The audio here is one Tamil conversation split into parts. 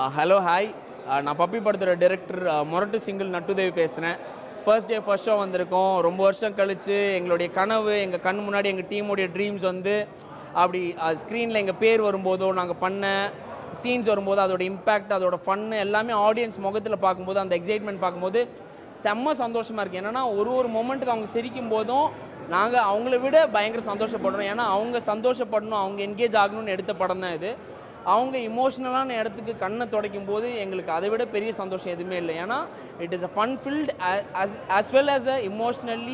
ஹலோ ஹாய் நான் பப்பி படத்தோட டைரக்டர் மொரட்டு சிங்கிள் நட்டுதேவி பேசுகிறேன் ஃபர்ஸ்ட் டே ஃபர்ஸ்ட் ஷோ வந்திருக்கோம் ரொம்ப வருஷம் கழித்து எங்களுடைய கனவு எங்கள் கண் முன்னாடி எங்கள் டீமுடைய ட்ரீம்ஸ் வந்து அப்படி ஸ்க்ரீனில் எங்கள் பேர் வரும்போதோ நாங்கள் பண்ண சீன்ஸ் வரும்போது அதோட இம்பேக்ட் அதோட ஃபன்னு எல்லாமே ஆடியன்ஸ் முகத்தில் பார்க்கும்போது அந்த எக்ஸைட்மெண்ட் பார்க்கும்போது செம்ம சந்தோஷமாக இருக்குது என்னென்னா ஒரு ஒரு மொமெண்ட்டுக்கு அவங்க சிரிக்கும் போதும் நாங்கள் அவங்கள விட பயங்கர சந்தோஷப்படுறோம் ஏன்னா அவங்க சந்தோஷப்படணும் அவங்க என்கேஜ் ஆகணும்னு எடுத்த படம் தான் இது அவங்க இமோஷ்னலான இடத்துக்கு கண்ணை துடைக்கும் போது எங்களுக்கு அதை விட பெரிய சந்தோஷம் எதுவுமே இல்லை ஏன்னா it is a fun filled as well as a emotionally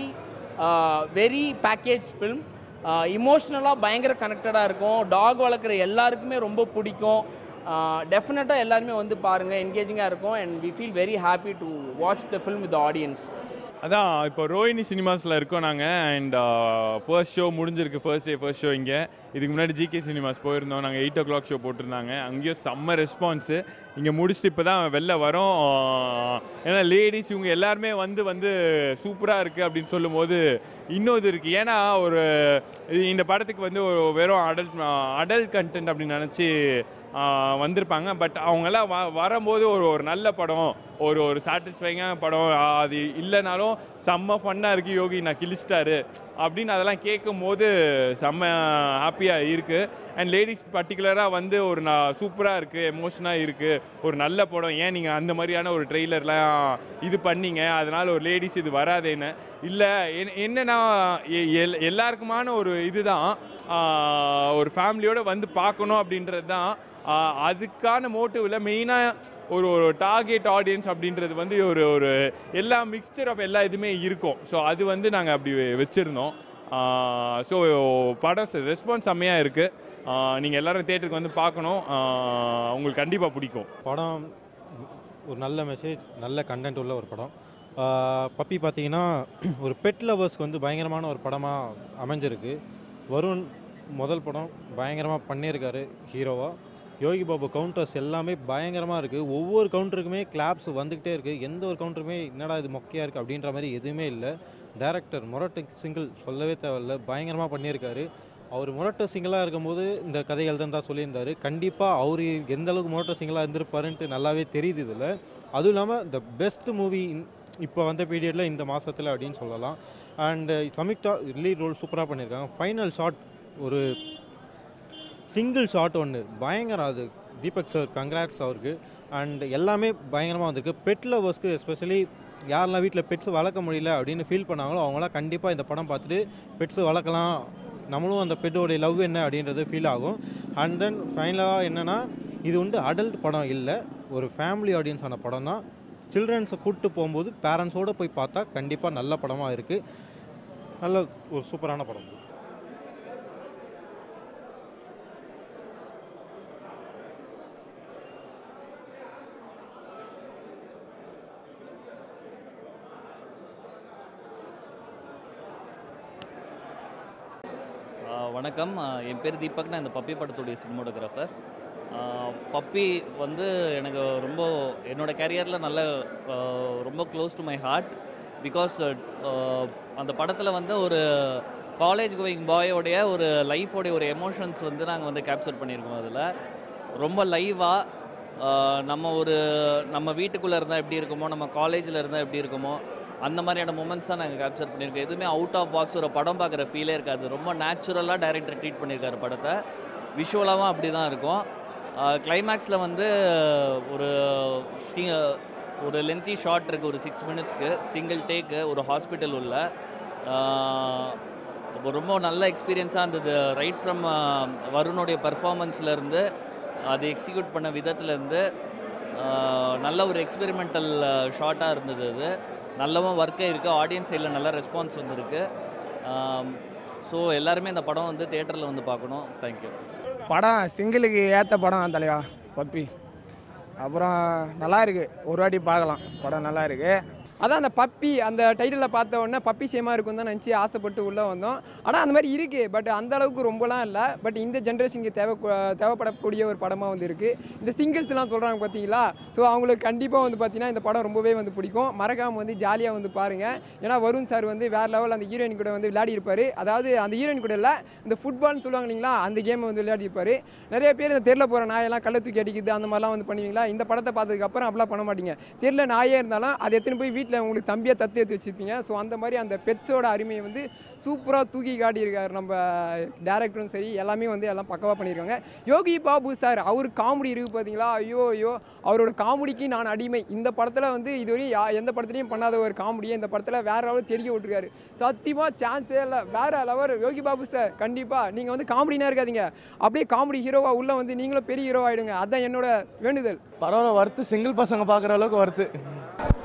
very package film இமோஷ்னலாக பயங்கர கனெக்டடாக இருக்கும் டாக் வளர்க்குற எல்லாருக்குமே ரொம்ப பிடிக்கும் டெஃபினட்டாக எல்லாருமே வந்து பாருங்கள் என்கேஜிங்காக இருக்கும் and we feel very happy to watch the film with audience அதான் இப்போ ரோஹினி சினிமாஸில் இருக்கோம் நாங்கள் அண்ட் ஃபர்ஸ்ட் ஷோ முடிஞ்சிருக்கு ஃபர்ஸ்ட் டே ஃபர்ஸ்ட் ஷோ இங்கே இதுக்கு முன்னாடி ஜிகே சினிமாஸ் போயிருந்தோம் நாங்கள் எயிட் ஓ கிளாக் ஷோ போட்டிருந்தாங்க அங்கேயும் செம்ம ரெஸ்பான்ஸு இங்கே முடிச்சுட்டு இப்போ தான் வெளில வரோம் ஆஹ், ஏன்னா லேடிஸ் இவங்க எல்லாருமே வந்து வந்து சூப்பராக இருக்குது அப்படின்னு சொல்லும்போது இன்னும் இது இருக்குது ஏன்னா ஒரு இது- இந்த படத்துக்கு வந்து ஒரு வெறும் அடல்ட் அடல்ட் கண்டென்ட் அப்படின்னு நினச்சி வந்திருப்பாங்க பட் அவங்கெல்லாம் வ வரும்போது ஒரு ஒரு நல்ல படம் ஒரு ஒரு சாட்டிஸ்ஃபைங்கான படம் ஆ, அது இல்லைனாலும் செம்ம ஃபன்னாக இருக்குது யோகி நான் கிழிச்சிட்டாரு அப்படின்னு அதெல்லாம் கேட்கும் போது செம்ம ஹாப்பியாக இருக்குது அண்ட் லேடிஸ் பர்டிகுலராக வந்து ஒரு நான் சூப்பராக இருக்குது எமோஷனாக இருக்குது ஒரு நல்ல படம் ஏன் நீங்கள் அந்த மாதிரியான ஒரு ட்ரெய்லர்லாம் இது பண்ணீங்க அதனால் ஒரு லேடிஸ் இது வராதேன்னு இல்லை என்னன்னா எ- எல்- எல்லாருக்குமான ஒரு இதுதான் ஆ, ஒரு ஃபேமிலியோட வந்து பார்க்கணும் அப்படின்றது தான் ஆ, அதுக்கான மோட்டிவில் மெயினாக ஒரு ஒரு டார்கெட் ஆடியன்ஸ் அப்படின்றது வந்து ஒரு ஒரு எல்லா மிக்சர் ஆஃப் எல்லா இதுவுமே இருக்கும் ஸோ அது வந்து நாங்கள் அப்படி வச்சுருந்தோம் ஸோ படம் ரெஸ்பான்ஸ் செம்மையாக இருக்குது நீங்கள் எல்லாரும் தேட்டருக்கு வந்து பார்க்கணும் ஆ, உங்களுக்கு கண்டிப்பாக பிடிக்கும் படம் ஒரு நல்ல மெசேஜ் நல்ல கண்டென்ட் உள்ள ஒரு படம் ஆஹ் பப்பி பார்த்தீங்கன்னா ஒரு பெட் லவர்ஸ்க்கு வந்து பயங்கரமான ஒரு படமாக அமைஞ்சிருக்கு வருண் முதல் படம் பயங்கரமாக பண்ணியிருக்காரு ஹீரோவாக யோகி பாபு கவுண்டர்ஸ் எல்லாமே பயங்கரமாக இருக்குது ஒவ்வொரு கவுண்டருக்குமே கிளாப்ஸ் வந்துக்கிட்டே இருக்குது எந்த ஒரு கவுண்டருமே என்னடா இது மொக்கையாக இருக்குது அப்படின்ற மாதிரி எதுவுமே இல்லை டேரக்டர் மொரட்டு சிங்கிள் சொல்லவே தேவையில்ல பயங்கரமாக பண்ணியிருக்காரு அவர் முரட்ட சிங்கிளாக இருக்கும்போது இந்த கதைகள் தான் தான் சொல்லியிருந்தாரு கண்டிப்பாக அவர் எந்த அளவுக்கு முரட்ட சிங்கிளாக இருந்திருப்பாருன்ட்டு நல்லாவே தெரியுது இதில் அதுவும் இல்லாமல் த பெஸ்ட் மூவி இப்போ வந்த பீரியடில் இந்த மாதத்தில் அப்படின்னு சொல்லலாம் அண்டு சமிக்டா லீட் ரோல் சூப்பராக பண்ணியிருக்காங்க ஃபைனல் ஷாட் ஒரு சிங்கிள் ஷாட் ஒன்று பயங்கரம் அது தீபக் சார் கங்க்ராட்ஸ் அவருக்கு அண்ட் எல்லாமே பயங்கரமாக வந்திருக்கு பெட் லவர்ஸ்க்கு எஸ்பெஷலி யாரெல்லாம் வீட்டில் பெட்ஸ் வளர்க்க முடியல அப்படின்னு ஃபீல் பண்ணாங்களோ அவங்களாம் கண்டிப்பாக இந்த படம் பார்த்துட்டு பெட்ஸ் வளர்க்கலாம் நம்மளும் அந்த பெட்டோடைய லவ் என்ன அப்படின்றது ஃபீல் ஆகும் அண்ட் தென் ஃபைனலாக என்னென்னா இது வந்து அடல்ட் படம் இல்லை ஒரு ஃபேமிலி ஆடியன்ஸான படம் தான் சில்ட்ரன்ஸை கூப்பிட்டு போகும்போது பேரண்ட்ஸோடு போய் பார்த்தா கண்டிப்பாக நல்ல படமாக இருக்குது நல்ல ஒரு சூப்பரான படம் ஆ, வணக்கம் ஆ, என் பேர் தீபக் நான் இந்த பப்பி படத்துடைய சினிமோட்டோகிராஃபர் பப்பி வந்து எனக்கு ரொம்ப என்னோட கேரியரில் நல்ல ஆ, ரொம்ப close to my heart because அந்த படத்தில் வந்து ஒரு காலேஜ் கோயிங் பாயோடைய ஒரு லைஃபோடைய ஒரு எமோஷன்ஸ் வந்து நாங்கள் வந்து கேப்சர் பண்ணியிருக்கோம் அதில் ரொம்ப லைவாக நம்ம ஒரு நம்ம வீட்டுக்குள்ளே இருந்தால் எப்படி இருக்குமோ நம்ம காலேஜில் இருந்தால் எப்படி இருக்குமோ அந்த மாதிரியான மூமெண்ட்ஸ் தான் நாங்கள் கேப்சர் பண்ணியிருக்கோம் எதுவுமே அவுட் ஆஃப் பாக்ஸ் ஒரு படம் பார்க்குற ஃபீலே இருக்காது ரொம்ப நேச்சுரலாக டைரக்டர் ட்ரீட் பண்ணியிருக்காரு படத்தை விஷுவலாகவும் அப்படி தான் இருக்கும் கிளைமேக்ஸில் வந்து ஒரு சி- ஒரு லென்த்தி ஷாட் இருக்குது ஒரு சிக்ஸ் மினிட்ஸ்க்கு சிங்கிள் டேக்கு ஒரு ஹாஸ்பிட்டல் உள்ள ஆஹ், அப்போ ரொம்ப நல்ல எக்ஸ்பீரியன்ஸாக இருந்தது ரைட் ஃப்ரம் வருணுடைய பர்ஃபார்மன்ஸ்லேருந்து அது எக்ஸிக்யூட் பண்ண விதத்துலேருந்து நல்ல ஒரு எக்ஸ்பெரிமெண்டல் ஷார்ட்டாக இருந்தது அது நல்லாவும் ஒர்க்கே இருக்குது ஆடியன்ஸ் சைடில் நல்ல ரெஸ்பான்ஸ் வந்திருக்கு ஸோ எல்லாருமே இந்த படம் வந்து தேட்டரில் வந்து பார்க்கணும் தேங்க்யூ படம் சிங்கிளுக்கு ஏற்ற படம் தலைவா பப்பி அப்புறம் நல்லா இருக்கு ஒரு வாட்டி பார்க்கலாம் படம் நல்லா இருக்கு அதான் அந்த பப்பி அந்த டைட்டிலில் பார்த்த உடனே பப்பி சேமாக இருக்கும் தான் நினச்சி ஆசைப்பட்டு உள்ளே வந்தோம் ஆனால் அந்த மாதிரி இருக்குது பட் அந்த அளவுக்கு ரொம்பலாம் இல்லை பட் இந்த ஜென்ரேஷனுக்கு தேவை தேவைப்படக்கூடிய ஒரு படமாக வந்து இருக்குது இந்த சிங்கிள்ஸ்லாம் சொல்கிறாங்க பார்த்தீங்களா ஸோ அவங்களுக்கு கண்டிப்பாக வந்து பார்த்தீங்கன்னா இந்த படம் ரொம்பவே வந்து பிடிக்கும் மறக்காமல் வந்து ஜாலியாக வந்து பாருங்கள் ஏன்னா வருண் சார் வந்து வேறு லெவல் அந்த ஹீரோயின் கூட வந்து விளையாடி இருப்பார் அதாவது அந்த ஹீரோயின் கூட இல்லை இந்த ஃபுட்பால்னு சொல்லுவாங்க இல்லைங்களா அந்த கேமை வந்து விளையாடி இருப்பார் நிறைய பேர் இந்த தெருல போகிற நாயெல்லாம் கள்ள தூக்கி அடிக்குது அந்த மாதிரிலாம் வந்து பண்ணுவீங்களா இந்த படத்தை பார்த்ததுக்கப்புறம் அப்படிலாம் பண்ண மாட்டீங்க தெருல நாயே இருந்தாலும் அதை எடுத்துன்னு போய் வீட்டில் உங்களுக்கு தம்பியாக தத்து எடுத்து வச்சுருப்பீங்க ஸோ அந்த மாதிரி அந்த பெட்ஸோட அருமையை வந்து சூப்பராக தூக்கி காட்டியிருக்காரு நம்ம டேரக்டரும் சரி எல்லாமே வந்து எல்லாம் பக்கவாக பண்ணியிருக்காங்க யோகி பாபு சார் அவர் காமெடி இருக்குது பார்த்தீங்களா ஐயோ ஐயோ அவரோட காமெடிக்கு நான் அடிமை இந்த படத்தில் வந்து இதுவரையும் யா எந்த படத்துலையும் பண்ணாத ஒரு காமெடியை இந்த படத்தில் வேற லெவலில் தெரிய விட்டுருக்காரு சத்தியமாக சான்ஸே இல்லை வேற லெவல் யோகி பாபு சார் கண்டிப்பாக நீங்கள் வந்து காமெடினா இருக்காதீங்க அப்படியே காமெடி ஹீரோவாக உள்ளே வந்து நீங்களும் பெரிய ஹீரோ ஆகிடுங்க அதான் என்னோட வேண்டுதல் பரவாயில்ல ஒர்த்து சிங்கிள் பசங்க பார்க்குற அளவுக்கு ஒர்த்து